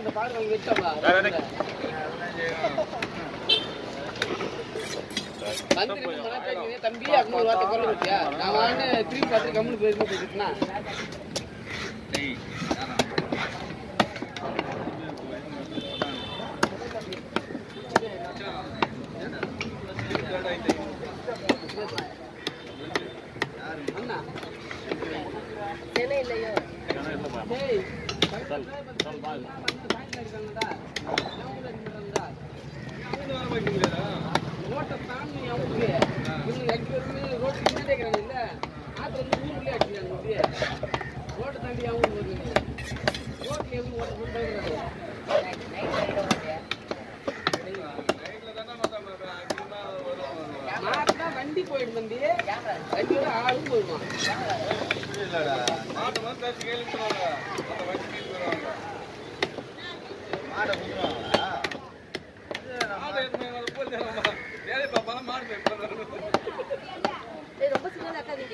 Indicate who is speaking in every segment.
Speaker 1: அந்த பாடு அவங்க வச்சோம்ல
Speaker 2: வேற என்ன?
Speaker 1: வந்து நின்னு மன பேசுறீங்க, தம்பி அப்படின்னு ஒரு வார்த்தை குரல் வச்சியா நான் வான்னு திரும்பி பார்த்து கம்முனு போயிருந்தா போயிட்டுனா அண்ணா டேய் ரோட்டை தாண்டி அவங்க இவங்க அஞ்சு பேருமே ரோட்டு பின்னாடி இருக்கிறாங்க இல்ல ஆத்துல இருந்து ஊருக்குள்ளே அடிக்கிறாங்க அப்படியே ரோட்டை தாண்டி அவங்க வருது ரோட்ல எப்படி ஓட்ட போட்டு மாட்டினா வண்டி போயிடும் தம்பி வண்டியோட ஆளும் போயிடுவான்
Speaker 3: ரொம்ப சின்னதாக்காதீங்க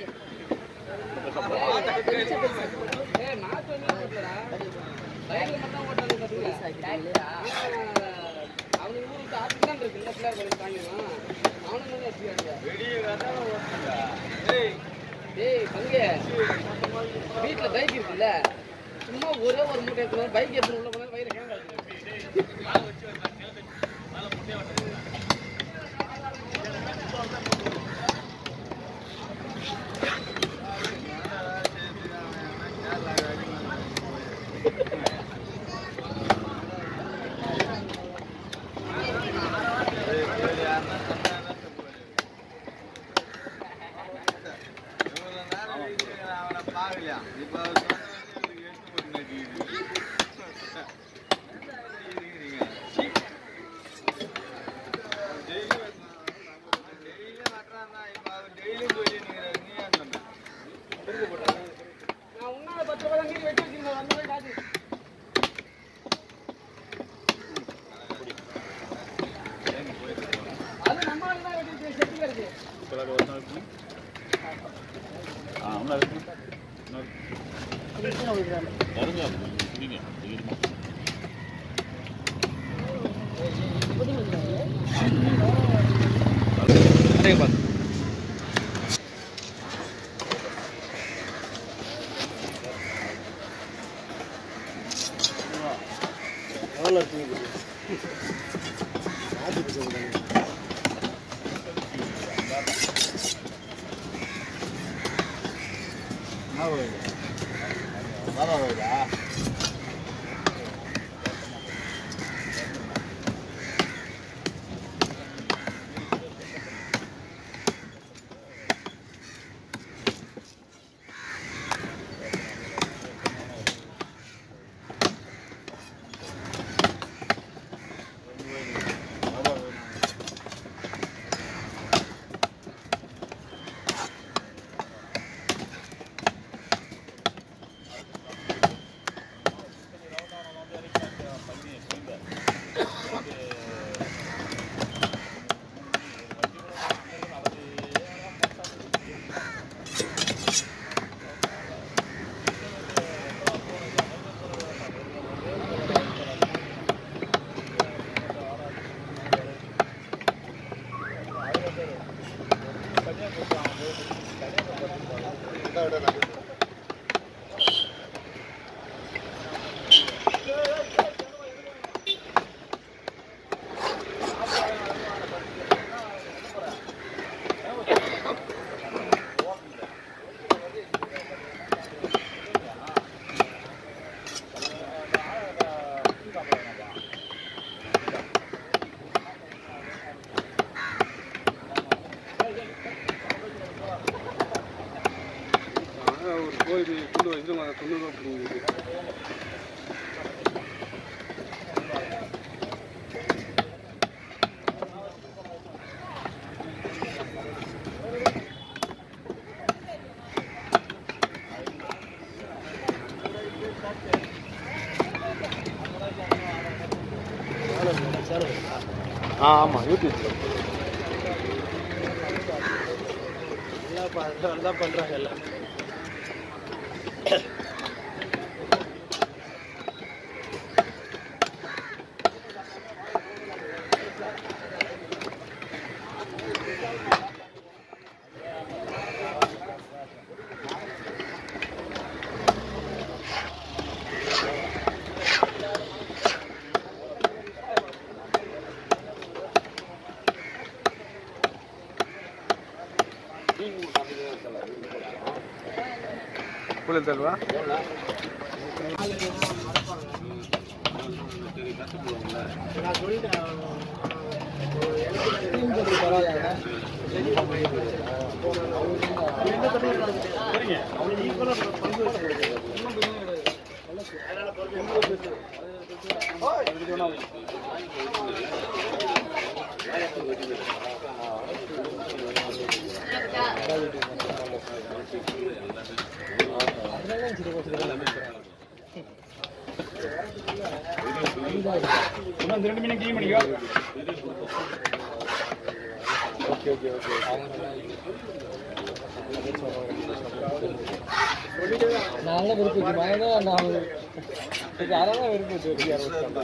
Speaker 1: ஏய் மாட்டு வண்டி ஓட்டுறா பைக்ல மட்டும் ஓட்டாங்க பாத்தீங்களா அவனுக்கு ஊருக்கு ஆட்டு தான் இருக்கு இல்ல பிள்ளையார் கோயில் தாண்டிடும் அவனுக்கு வந்து வச்சுக்காங்க டேய் பங்கு வீட்டுல பைக் இருக்குல்ல சும்மா ஒரே ஒரு மூட்டை எடுத்து பைக் எடுத்து உள்ள போனா வயிறு கேங்க நான் உன்னால பத்து ரூபாய் தான் மீதி வெட்டி வச்சிருந்தேன் அந்த மாதிரி காசு அது நம்ம ஆளு தான் வெட்டி வச்சு செட்டில இருக்கு
Speaker 2: ஒரு கோழி கொண்டு வச்சுட்டு தொண்ணூறுவா பிடிங்குது ஆ ஆமாம் யூடியூப்ல எல்லாம் நல்லா பண்ணுறாங்க எல்லாம் புள்ளல் தருவா
Speaker 4: ரெண்டு மீன் கிளீன் பண்ணிக்கோ
Speaker 2: ஓகே ஓகே ஓகே
Speaker 1: நல்ல விருப்பம் பயங்கர நான் அதெல்லாம் விருப்பம்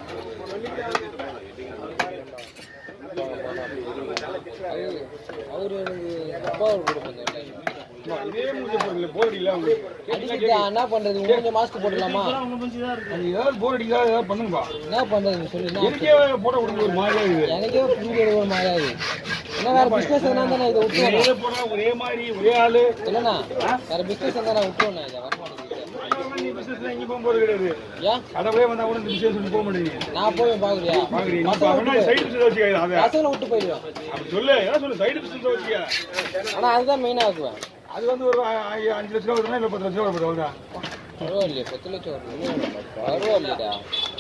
Speaker 1: அவரு எனக்கு அப்பா ஒரு கொடுப்பாங்க
Speaker 4: இதே முடிஞ்ச போறீங்க போர் அடிக்கல உங்களுக்கு
Speaker 1: அடிக்கிட்டு என்ன பண்றது கொஞ்சம் மாஸ்க் போடலாமா
Speaker 4: அது ஏதாவது போர் அடிக்கா ஏதாவது பண்ணுங்கப்பா
Speaker 1: என்ன பண்றது சொல்லு என்ன
Speaker 4: எனக்கே போட விடுங்க ஒரு மாதிரியா இருக்குது
Speaker 1: எனக்கே புரிஞ்சு எடுக்கிற மாதிரி ஆகுது என்ன வேற பிசினஸ் என்ன தானே இதை விட்டு
Speaker 4: ஒரே போனா ஒரே மாதிரி ஒரே ஆளு
Speaker 1: இல்லைண்ணா வேற பிசினஸ் இருந்தா நான் விட்டுருவேண்ணா இதை வரமாட்டேங்குது
Speaker 4: நீ பிசினஸ் எங்கேயும் போக போறது கிடையாது
Speaker 1: ஏன்
Speaker 4: கடவுளே வந்தா கூட இந்த விஷயம் சொல்லி போக மாட்டேங்க
Speaker 1: நான் போய் பாக்குறியா
Speaker 4: பாக்குறீங்க
Speaker 1: பசங்களை விட்டு
Speaker 4: சைடு பிசினஸ் வச்சுக்காது அதை
Speaker 1: பசங்களை விட்டு போயிடுவேன்
Speaker 4: அப்படி சொல்லு ஏதாவது சொல்லு சைடு பிசினஸ் வச்சுக்க
Speaker 1: ஆனா அதுதான் மெயினா ஆக்குவேன்
Speaker 4: அது வந்து ஒரு ஆ- ஆ- அஞ்சு லட்சம் ரூபா வருதுன்னா இல்லை பத்து லட்சம் ரூபா வருது அவ்வளோதான்
Speaker 1: பரவாயில்லையே பத்து லட்சம் வருது பரவாயில்லையடா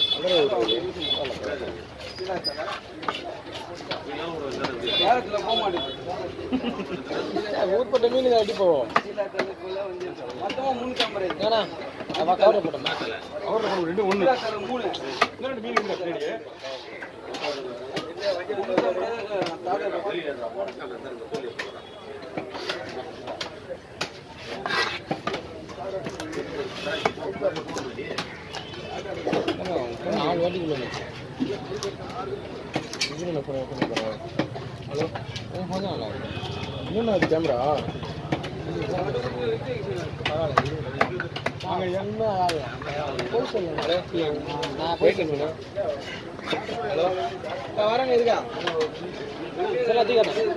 Speaker 1: ஊர்பட்ட மீன் அடி போவோம் ஏன்னா அவ கவரை போட்டோம்
Speaker 4: அவரோட ஒரு ரெண்டு ஒன்று இன்னும் ரெண்டு மீன் இருக்கு பின்னாடி
Speaker 1: நாலு வாட்டிக்குள்ள ஹலோ
Speaker 2: இன்னும் அது கேமரா
Speaker 1: போய் சொல்லுங்க நான் போய் சொல்லுங்க வரேங்க இருக்கா சரி அதிகம்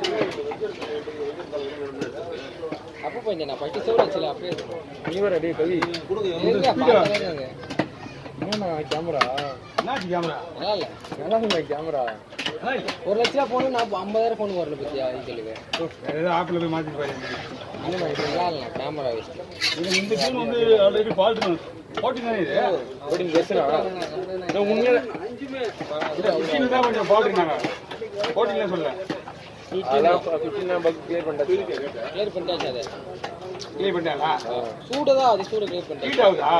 Speaker 1: அப்போ போய் நான் பட்டி சோறு வச்சல அப்படியே
Speaker 2: நீ வர டே கவி
Speaker 1: இருங்க, பார்க்கறேங்க.
Speaker 2: என்னண்ணா கேமரா
Speaker 4: என்னாச்சு கேமரா
Speaker 1: நல்லா இல்ல
Speaker 2: நல்லா கேமரா
Speaker 1: ஒரு லட்ச ரூபா போன நான் ஐம்பதாயிரம் போன் வரல பத்தியா இதுக்கு
Speaker 4: ஏதாவது ஆப்பில் போய் மாற்றிட்டு பாரு
Speaker 1: இல்லைண்ணா இது நல்லா இல்லை கேமரா வச்சு
Speaker 4: இது இந்த ஃபோன் வந்து ஆல்ரெடி ஃபால்ட் போட்டி தானே இது
Speaker 2: அப்படின்னு பேசுனா நான் உண்மையில
Speaker 4: ஃபிஃப்டீன் தான் கொஞ்சம் ஃபால்ட்டுனாங்க போட்டிங்களே சொல்ல
Speaker 2: அதான் ஃபிஃப்டீன் பக் கிளியர் பண்ணிட்டாச்சு
Speaker 1: கிளியர் பண்ணிட்டாச்சு அதை
Speaker 4: கிளியர் பண்ணிட்டாங்களா
Speaker 1: சூடு தான் அது சூடு கிளியர் பண்ணிட்டாச்சு
Speaker 4: ஹீட் ஆகுதா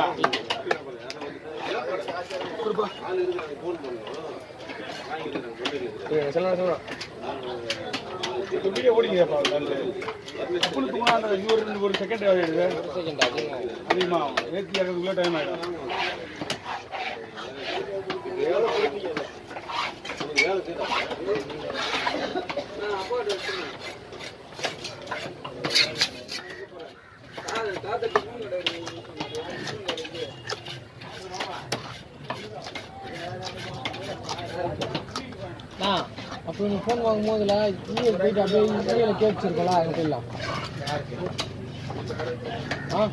Speaker 2: சொல்லலாம் சொல்லலாம்
Speaker 4: இப்போ வீடியோ ஓடிங்கப்பா ஸ்கூலுக்கு போனால் அந்த இது ஒரு ஒரு செகண்ட் ஆகிடுது
Speaker 1: செகண்ட் அதிகமாக
Speaker 4: அதிகமாக ஏற்றி இறக்கிறதுக்குள்ளே டைம் ஆகிடும்
Speaker 1: ஆ அப்போ நீ ஃபோன் வாங்கும் போதுல இமெயில் போயிட்டு அப்படியே இமெயில கேட்டுருக்கலாம் அங்கே போயிடலாம் ஆ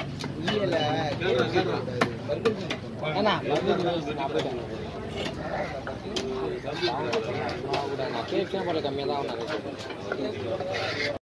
Speaker 1: அண்ணா நான் போயிட்டேன் நான் கேட்கவே போல கம்மியாக தான் நான்